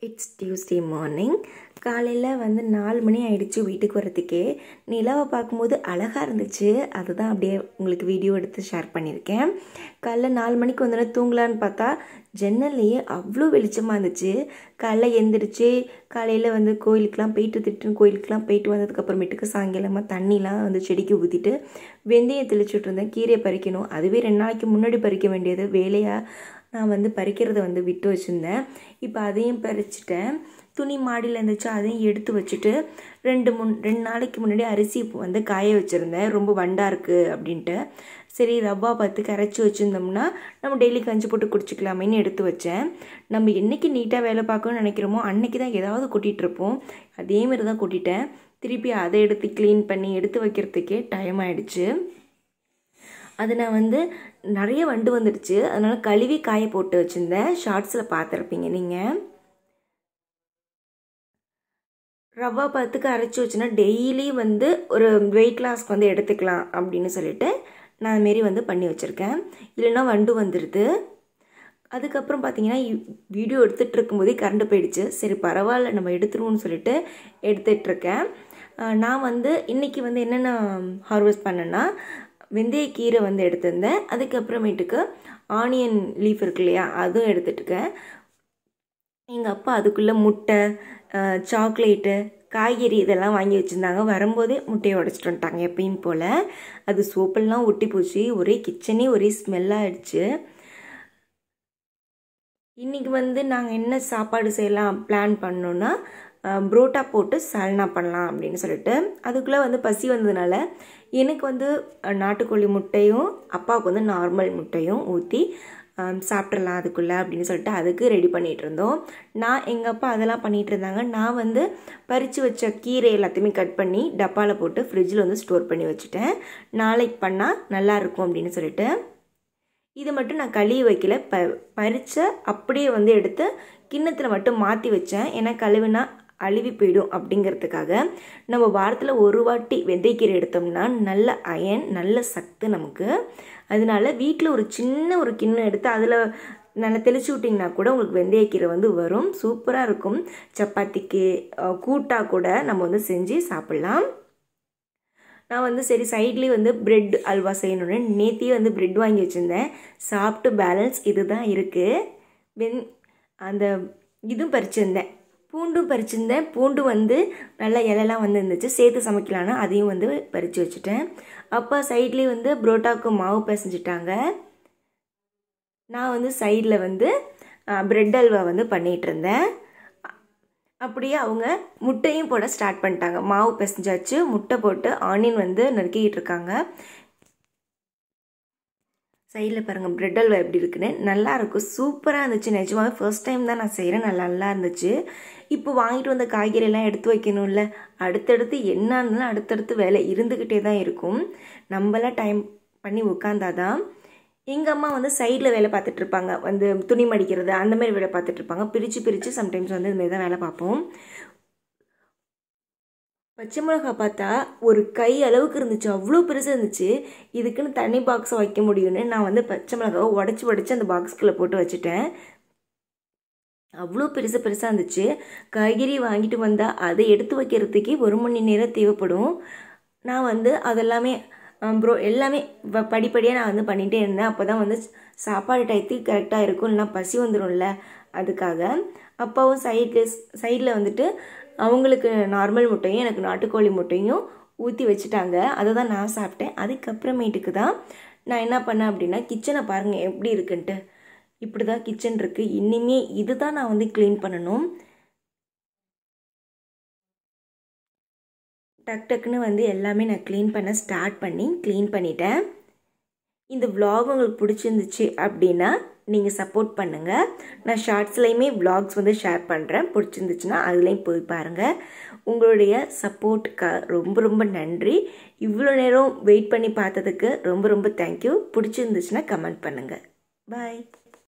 it's Tuesday morning காலையில் வந்து நாலு மணி ஆயிடுச்சு வீட்டுக்கு வரத்துக்கே நிலாவை பார்க்கும்போது அழகாக இருந்துச்சு அதுதான் அப்படியே உங்களுக்கு வீடியோ எடுத்து ஷேர் பண்ணியிருக்கேன் காலைல நாலு மணிக்கு வந்தோடனே தூங்கலான்னு பார்த்தா ஜன்னல்லையே அவ்வளோ வெளிச்சமாக இருந்துச்சு காலைல எந்திரிச்சு காலையில் வந்து கோயிலுக்கெலாம் போயிட்டு திட்டுன்னு கோயிலுக்கெலாம் போயிட்டு வந்ததுக்கப்புறமேட்டுக்கு சாயங்காலமாக தண்ணிலாம் வந்து செடிக்கு ஊற்றிட்டு வெந்தயம் தெளிச்சுட்டு இருந்தேன் கீரையை பறிக்கணும் அதுவே ரெண்டு நாளைக்கு முன்னாடி பறிக்க வேண்டியது வேலையாக நான் வந்து பறிக்கிறத வந்து விட்டு வச்சுருந்தேன் இப்போ அதையும் பறிச்சிட்டேன் துணி மாடியில் இருந்துச்சு அதையும் எடுத்து வச்சுட்டு ரெண்டு முன் ரெண்டு நாளைக்கு முன்னாடி அரிசி வந்து காய வச்சுருந்தேன் ரொம்ப வண்டாக இருக்குது அப்படின்ட்டு சரி ரவா பார்த்து கரைச்சி வச்சுருந்தோம்னா நம்ம டெய்லி கஞ்சி போட்டு குடிச்சிக்கலாமேன்னு எடுத்து வச்சேன் நம்ம என்றைக்கு நீட்டாக வேலை பார்க்கணும்னு நினைக்கிறோமோ அன்றைக்கி தான் ஏதாவது கொட்டிகிட்டு இருப்போம் அதேமாரி தான் கொட்டிட்டேன் திருப்பி அதை எடுத்து க்ளீன் பண்ணி எடுத்து வைக்கிறதுக்கே டைம் ஆகிடுச்சு அது நான் வந்து நிறைய வண்டு வந்துடுச்சு அதனால் கழுவி காய போட்டு வச்சுருந்தேன் ஷார்ட்ஸில் பார்த்துருப்பீங்க நீங்கள் ரவா பத்துக்கு அரைச்சி வச்சுன்னா டெய்லி வந்து ஒரு வெயிட் லாஸ்க்கு வந்து எடுத்துக்கலாம் அப்படின்னு சொல்லிட்டு நான் அதுமாரி வந்து பண்ணி வச்சுருக்கேன் இல்லைன்னா வண்டு வந்துடுது அதுக்கப்புறம் பார்த்தீங்கன்னா வீடியோ எடுத்துகிட்டு இருக்கும்போதே கரண்ட் போயிடுச்சு சரி பரவாயில்ல நம்ம எடுத்துருவோம்னு சொல்லிட்டு எடுத்துகிட்ருக்கேன் நான் வந்து இன்றைக்கி வந்து என்னென்ன ஹார்வெஸ்ட் பண்ணேன்னா வெந்தயக்கீரை வந்து எடுத்திருந்தேன் அதுக்கப்புறமேட்டுக்கு ஆனியன் லீஃப் இருக்கு இல்லையா அதுவும் எடுத்துட்டுருக்கேன் எங்கள் அப்பா அதுக்குள்ளே முட்டை சாக்லேட்டு காய்கறி இதெல்லாம் வாங்கி வச்சுருந்தாங்க வரும்போதே முட்டையை உடச்சிட்டு வந்துட்டாங்க எப்பயும் போல் அது சோப்பெல்லாம் ஒட்டி போச்சு ஒரே கிச்சனே ஒரே ஸ்மெல்லாகிடுச்சு இன்றைக்கி வந்து நாங்கள் என்ன சாப்பாடு செய்யலாம் பிளான் பண்ணோன்னா புரோட்டா போட்டு சால்னா பண்ணலாம் அப்படின்னு சொல்லிட்டு அதுக்குள்ளே வந்து பசி வந்ததுனால எனக்கு வந்து நாட்டுக்கோழி முட்டையும் அப்பாவுக்கு வந்து நார்மல் முட்டையும் ஊற்றி சாப்பிட்றலாம் அதுக்குள்ளே அப்படின்னு சொல்லிட்டு அதுக்கு ரெடி பண்ணிகிட்டு இருந்தோம் நான் எங்கள் அப்பா அதெல்லாம் பண்ணிகிட்டு இருந்தாங்க நான் வந்து பறித்து வச்ச கீரை எல்லாத்தையுமே கட் பண்ணி டப்பாவில் போட்டு ஃப்ரிட்ஜில் வந்து ஸ்டோர் பண்ணி வச்சுட்டேன் நாளைக்கு பண்ணால் நல்லாயிருக்கும் அப்படின்னு சொல்லிட்டு இது மட்டும் நான் கழுவி வைக்கல ப பறித்த அப்படியே வந்து எடுத்து கிண்ணத்தில் மட்டும் மாற்றி வச்சேன் ஏன்னா கழுவினா அழுவி போயிடும் அப்படிங்கிறதுக்காக நம்ம வாரத்தில் ஒரு வாட்டி வெந்தயக்கீரை எடுத்தோம்னா நல்ல அயன் நல்ல சத்து நமக்கு அதனால வீட்டில் ஒரு சின்ன ஒரு கிண்ணம் எடுத்து அதில் நல்லா தெளிச்சு விட்டிங்கன்னா கூட உங்களுக்கு வெந்தயக்கீரை வந்து வரும் சூப்பராக இருக்கும் சப்பாத்திக்கு கூட்டாக கூட நம்ம வந்து செஞ்சு சாப்பிட்லாம் நான் வந்து சரி சைட்லேயே வந்து பிரெட் அல்வா செய்யணுன்னு நேத்தியே வந்து பிரெட் வாங்கி வச்சுருந்தேன் சாப்பிட்டு பேலன்ஸ் இது தான் இருக்குது வெந் அந்த இதுவும் பறிச்சிருந்தேன் பூண்டும் பறிச்சிருந்தேன் பூண்டு வந்து நல்லா இலைலாம் வந்து இருந்துச்சு சேர்த்து சமைக்கலான்னு அதையும் வந்து பறித்து வச்சுட்டேன் அப்பா சைட்லேயே வந்து புரோட்டாவுக்கு மாவு பிசைஞ்சிட்டாங்க நான் வந்து சைடில் வந்து பிரெட் அல்வா வந்து பண்ணிகிட்டு இருந்தேன் அப்படியே அவங்க முட்டையும் போட ஸ்டார்ட் பண்ணிட்டாங்க மாவு பிசைஞ்சாச்சு முட்டை போட்டு ஆனியன் வந்து நறுக்கிக்கிட்டு இருக்காங்க சைடில் பாருங்கள் பிரெட் அல்வா எப்படி இருக்குன்னு நல்லா இருக்கும் சூப்பராக இருந்துச்சு நிஜமாவே ஃபர்ஸ்ட் டைம் தான் நான் செய்கிறேன் நல்லா நல்லா இருந்துச்சு இப்போ வாங்கிட்டு வந்த காய்கறியெல்லாம் எடுத்து வைக்கணும்ல அடுத்தடுத்து என்னன்னாலும் அடுத்தடுத்து வேலை இருந்துக்கிட்டே தான் இருக்கும் நம்மளாம் டைம் பண்ணி உட்காந்தாதான் எங்கள் அம்மா வந்து சைடில் வேலை பார்த்துட்டு இருப்பாங்க வந்து துணி மடிக்கிறது அந்த மாதிரி வேலை பார்த்துட்டு இருப்பாங்க பிரித்து பிரித்து சம்டைம்ஸ் வந்து இதுமாரி தான் வேலை பார்ப்போம் பச்சை மிளகா பார்த்தா ஒரு கை அளவுக்கு இருந்துச்சு அவ்வளோ பெருசாக இருந்துச்சு இதுக்குன்னு தனி பாக்ஸை வைக்க முடியும்னு நான் வந்து பச்சை மிளகாவை உடச்சி உடச்சி அந்த பாக்ஸ்குள்ளே போட்டு வச்சுட்டேன் அவ்வளோ பெருசு பெருசாக இருந்துச்சு காய்கறி வாங்கிட்டு வந்தால் அதை எடுத்து வைக்கிறதுக்கே ஒரு மணி நேரம் தேவைப்படும் நான் வந்து அதெல்லாமே ப்ரோ எல்லாமே படிப்படியாக நான் வந்து பண்ணிகிட்டே இருந்தேன் அப்போ தான் வந்து சாப்பாடு டயத்துக்கு கரெக்டாக இருக்கும் இல்லைனா பசி வந்துடும்ல அதுக்காக அப்பாவும் சைடில் சைடில் வந்துட்டு அவங்களுக்கு நார்மல் முட்டையும் எனக்கு நாட்டுக்கோழி முட்டையும் ஊற்றி வச்சுட்டாங்க அதை தான் நான் சாப்பிட்டேன் அதுக்கப்புறமேட்டுக்கு தான் நான் என்ன பண்ணேன் அப்படின்னா கிச்சனை பாருங்கள் எப்படி இருக்குன்ட்டு இப்படி தான் கிச்சன் இருக்குது இனிமே இது தான் நான் வந்து க்ளீன் பண்ணணும் டக் டக்குன்னு வந்து எல்லாமே நான் க்ளீன் பண்ண ஸ்டார்ட் பண்ணி க்ளீன் பண்ணிட்டேன் இந்த விலாக் உங்களுக்கு பிடிச்சிருந்துச்சு அப்படின்னா நீங்கள் சப்போர்ட் பண்ணுங்கள் நான் ஷார்ட்ஸ்லேயுமே விலாக்ஸ் வந்து ஷேர் பண்ணுறேன் பிடிச்சிருந்துச்சுன்னா அதுலேயும் போய் பாருங்கள் உங்களுடைய சப்போர்ட்டுக்கு ரொம்ப ரொம்ப நன்றி இவ்வளோ நேரம் வெயிட் பண்ணி பார்த்ததுக்கு ரொம்ப ரொம்ப தேங்க்யூ பிடிச்சிருந்துச்சுன்னா கமெண்ட் பண்ணுங்கள் பாய்